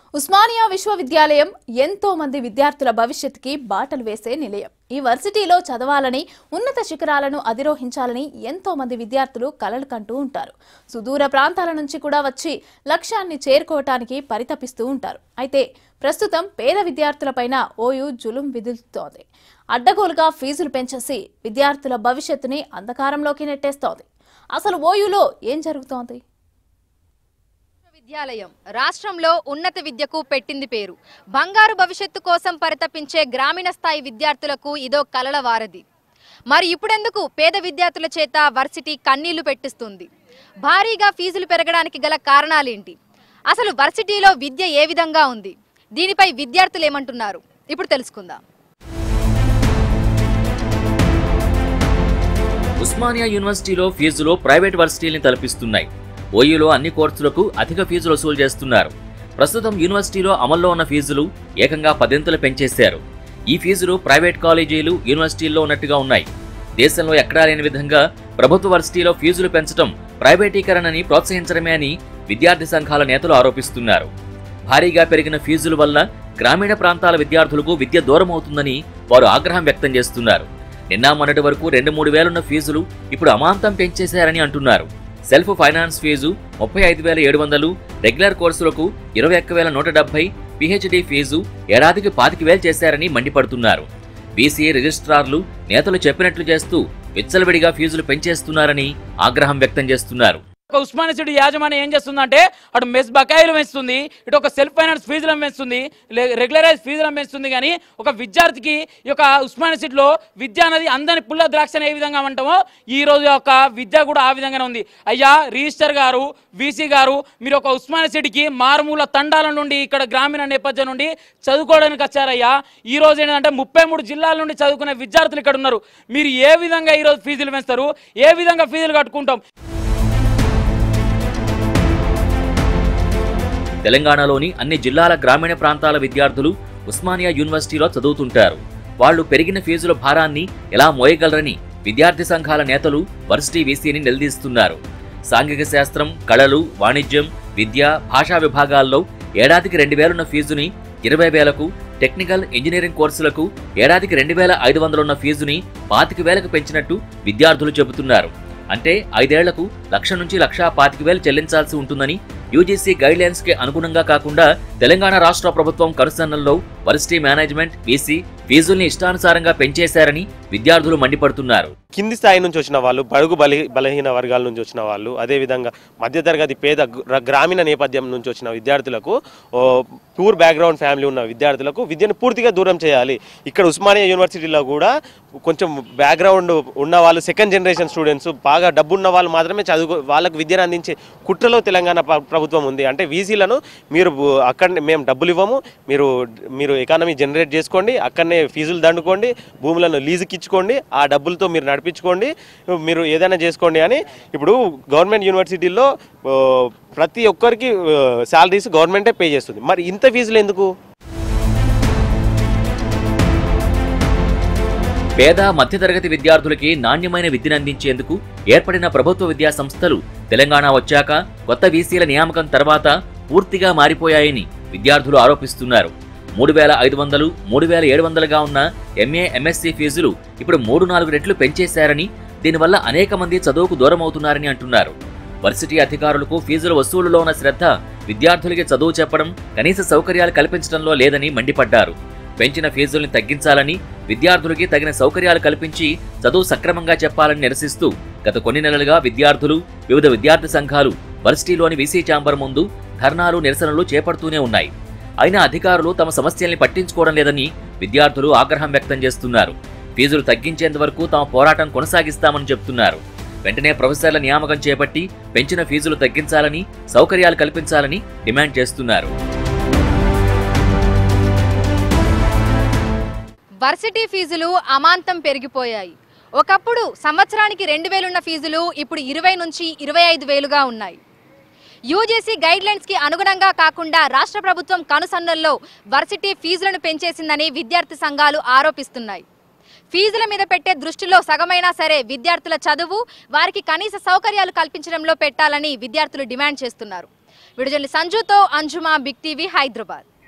ఉస్మానియా విశ్వవిద్యాలయం ఎంతో మంది విద్యార్థుల భవిష్యత్తుకి బాటలు వేసే నిలయం ఈ వర్సిటీలో చదవాలని ఉన్నత శిఖరాలను అధిరోహించాలని ఎంతో మంది విద్యార్థులు కలలు కంటూ ఉంటారు సుదూర ప్రాంతాల నుంచి కూడా వచ్చి లక్ష్యాన్ని చేరుకోవటానికి పరితపిస్తూ ఉంటారు అయితే ప్రస్తుతం పేద విద్యార్థులపైన ఓయూ జులుం విదులుతోంది అడ్డగోలుగా ఫీజులు పెంచేసి విద్యార్థుల భవిష్యత్తుని అంధకారంలోకి నెట్టేస్తోంది అసలు ఓయూలో ఏం జరుగుతోంది విద్యాలయం రాష్ట్రంలో ఉన్నత విద్యకు పెట్టింది పేరు బంగారు భవిష్యత్తు కోసం పరితపించే గ్రామీణ స్థాయి విద్యార్థులకు ఇదో కలల వారధి మరి ఇప్పుడెందుకు పేద విద్యార్థుల చేత వర్సిటీ కన్నీళ్లు పెట్టిస్తుంది భారీగా ఫీజులు పెరగడానికి గల కారణాలేంటి అసలు వర్సిటీలో విద్య ఏ విధంగా ఉంది దీనిపై విద్యార్థులు ఏమంటున్నారు ఇప్పుడు తెలుసుకుందాం ఉస్మానియా యూనివర్సిటీలో ఫీజులు ప్రైవేట్ వర్సిటీల్ని తలపిస్తున్నాయి ఓయూలో అన్ని కోర్సులకు అధిక ఫీజులు వసూలు చేస్తున్నారు ప్రస్తుతం యూనివర్సిటీలో అమల్లో ఉన్న ఫీజులు ఏకంగా పదింతలు పెంచేశారు ఈ ఫీజులు ప్రైవేట్ కాలేజీలు యూనివర్సిటీల్లో ఉన్నట్టుగా ఉన్నాయి దేశంలో ఎక్కడా లేని విధంగా ప్రభుత్వ వర్సిటీలో ఫీజులు పెంచడం ప్రైవేటీకరణని ప్రోత్సహించడమే అని విద్యార్థి సంఘాల నేతలు ఆరోపిస్తున్నారు భారీగా పెరిగిన ఫీజుల వల్ల గ్రామీణ ప్రాంతాల విద్యార్థులకు విద్య దూరం అవుతుందని వారు ఆగ్రహం వ్యక్తం చేస్తున్నారు నిన్న మొన్నటి వరకు రెండు మూడు వేలున్న ఫీజులు ఇప్పుడు అమాంతం పెంచేశారని అంటున్నారు సెల్ఫ్ ఫైనాన్స్ ఫీజు ముప్పై ఐదు వేల ఏడు వందలు రెగ్యులర్ కోర్సులకు ఇరవై ఒక్క వేల నూట డెబ్బై పిహెచ్డి ఫీజు ఏడాదికి పాతిక వేలు చేశారని మండిపడుతున్నారు బీసీఏ రిజిస్ట్రార్లు నేతలు చెప్పినట్లు చేస్తూ విచ్చలవిడిగా ఫీజులు పెంచేస్తున్నారని ఆగ్రహం వ్యక్తం చేస్తున్నారు ఒక ఉస్మానియా సిటీ యాజమాన్యం ఏం చేస్తుందంటే అటు మెస్ బకాయిలు పెంచుతుంది ఇటు ఒక సెల్ఫ్ ఫైనాన్స్ ఫీజులను పెంచుతుంది లే- రెగ్యులరైజ్ ఫీజులను పెంచుతుంది కానీ ఒక విద్యార్థికి ఈ యొక్క ఉస్మానియా సిటీలో విద్య అనేది అందని పుల్ల ద్రాక్షని ఏ విధంగా అంటామో ఈ రోజు యొక్క విద్య కూడా ఆ విధంగానే ఉంది అయ్యా రిజిస్టర్ గారు వీసీ గారు మీరు ఒక ఉస్మానియా సిటీకి మారుమూల తండాల నుండి ఇక్కడ గ్రామీణ నేపథ్యం నుండి చదువుకోవడానికి వచ్చారయ్యా ఈ రోజు ఏంటంటే ముప్పై మూడు జిల్లాల నుండి చదువుకునే విద్యార్థులు ఇక్కడ ఉన్నారు మీరు ఏ విధంగా ఈ రోజు ఫీజులు పెంచుతారు ఏ విధంగా ఫీజులు కట్టుకుంటాం తెలంగాణలోని అన్ని జిల్లాల గ్రామీణ ప్రాంతాల విద్యార్థులు ఉస్మానియా యూనివర్సిటీలో చదువుతుంటారు వాళ్ళు పెరిగిన ఫీజుల భారాన్ని ఎలా మోయగలరని విద్యార్థి సంఘాల నేతలు వర్సిటీ వీసీని నిలదీస్తున్నారు సాంఘిక శాస్త్రం కళలు వాణిజ్యం విద్య భాషా విభాగాల్లో ఏడాదికి రెండు వేలున్న ఫీజుని ఇరవై వేలకు టెక్నికల్ ఇంజనీరింగ్ కోర్సులకు ఏడాదికి రెండు వేల ఐదు వందలున్న ఫీజుని పాతిక వేలకు పెంచినట్టు విద్యార్థులు చెబుతున్నారు అంటే ఐదేళ్లకు లక్ష నుంచి లక్షా పాతిక వేలు చెల్లించాల్సి ఉంటుందని యూజీసీ గైడ్లైన్స్ కి అనుగుణంగా కాకుండా తెలంగాణ రాష్ట్ర ప్రభుత్వం కనుసన్నల్లో వర్సిటీ మేనేజ్మెంట్ వీసీ ఫీజుల్ని ఇష్టానుసారంగా పెంచేశారని విద్యార్థులు మండిపడుతున్నారు కింది స్థాయి నుంచి వచ్చిన వాళ్ళు బడుగు బలి బలహీన వర్గాల నుంచి వచ్చిన వాళ్ళు అదేవిధంగా మధ్యతరగతి పేద గ్ర- గ్రామీణ నేపథ్యం నుంచి వచ్చిన విద్యార్థులకు పూర్ బ్యాక్గ్రౌండ్ ఫ్యామిలీ ఉన్న విద్యార్థులకు విద్యను పూర్తిగా దూరం చేయాలి ఇక్కడ ఉస్మానియా యూనివర్సిటీలో కూడా కొంచెం బ్యాక్గ్రౌండ్ ఉన్న వాళ్ళు సెకండ్ జనరేషన్ స్టూడెంట్స్ బాగా డబ్బు ఉన్న వాళ్ళు మాత్రమే చదువు వాళ్ళకు విద్యను అందించే కుట్రలో తెలంగాణ ప్ర- ప్రభుత్వం ఉంది అంటే వీసీలను మీరు అక్కడనే మేము డబ్బులు ఇవ్వము మీరు మీరు ఎకానమీ జనరేట్ చేసుకోండి అక్కడనే ఫీజులు దండుకోండి భూములను లీజుకి ఇచ్చుకోండి ఆ డబ్బులతో మీరు నడిపించుకోండి మీరు ఏదైనా చేసుకోండి అని ఇప్పుడు గవర్నమెంట్ యూనివర్సిటీల్లో ఆ, ప్రతి ఒక్కరికి శాలరీస్ గవర్నమెంటే పే చేస్తుంది మరి ఇంత ఫీజులు ఎందుకు పేద మధ్యతరగతి విద్యార్థులకి నాణ్యమైన విద్యను అందించేందుకు ఏర్పడిన ప్రభుత్వ విద్యా సంస్థలు తెలంగాణ వచ్చాక కొత్త వీసీల నియామకం తర్వాత పూర్తిగా మారిపోయాయని విద్యార్థులు ఆరోపిస్తున్నారు మూడు వేల ఐదు వందలు మూడు వేల ఏడు వందలుగా ఉన్న ఎంఏ ఎంఎస్సీ ఫీజులు ఇప్పుడు మూడు నాలుగు రెట్లు పెంచేశారని దీనివల్ల అనేక మంది చదువుకు దూరం అవుతున్నారని అంటున్నారు వర్సిటీ అధికారులకు ఫీజుల వసూలులో ఉన్న శ్రద్ధ విద్యార్థులకి చదువు చెప్పడం కనీస సౌకర్యాలు కల్పించడంలో లేదని మండిపడ్డారు పెంచిన ఫీజుల్ని తగ్గించాలని విద్యార్థులకి తగిన సౌకర్యాలు కల్పించి చదువు సక్రమంగా చెప్పాలని నిరసిస్తూ గత కొన్ని నెలలుగా విద్యార్థులు వివిధ విద్యార్థి సంఘాలు వర్సిటీలోని వీసీ ఛాంబర్ ముందు ధర్నాలు నిరసనలు చేపడుతూనే ఉన్నాయి అయినా అధికారులు తమ సమస్యల్ని పట్టించుకోవడం లేదని విద్యార్థులు ఆగ్రహం వ్యక్తం చేస్తున్నారు ఫీజులు తగ్గించేంత వరకు తమ పోరాటం కొనసాగిస్తామని చెప్తున్నారు వెంటనే ప్రొఫెసర్ల నియామకం చేపట్టి పెంచిన ఫీజులు తగ్గించాలని సౌకర్యాలు కల్పించాలని డిమాండ్ చేస్తున్నారు వర్సిటీ ఫీజులు అమాంతం పెరిగిపోయాయి ఒకప్పుడు సంవత్సరానికి రెండు వేలున్న ఫీజులు ఇప్పుడు ఇరవై నుంచి ఇరవై ఐదు వేలుగా ఉన్నాయి యూజీసీ గైడ్ లైన్స్ కి అనుగుణంగా కాకుండా రాష్ట్ర ప్రభుత్వం కనుసన్నల్లో వర్సిటీ ఫీజులను పెంచేసిందని విద్యార్థి సంఘాలు ఆరోపిస్తున్నాయి ఫీజుల మీద పెట్టే దృష్టిలో సగమైనా సరే విద్యార్థుల చదువు వారికి కనీస సౌకర్యాలు కల్పించడంలో పెట్టాలని విద్యార్థులు డిమాండ్ చేస్తున్నారు విడుదల సంజుతో అంజుమా బిగ్ టీవీ హైదరాబాద్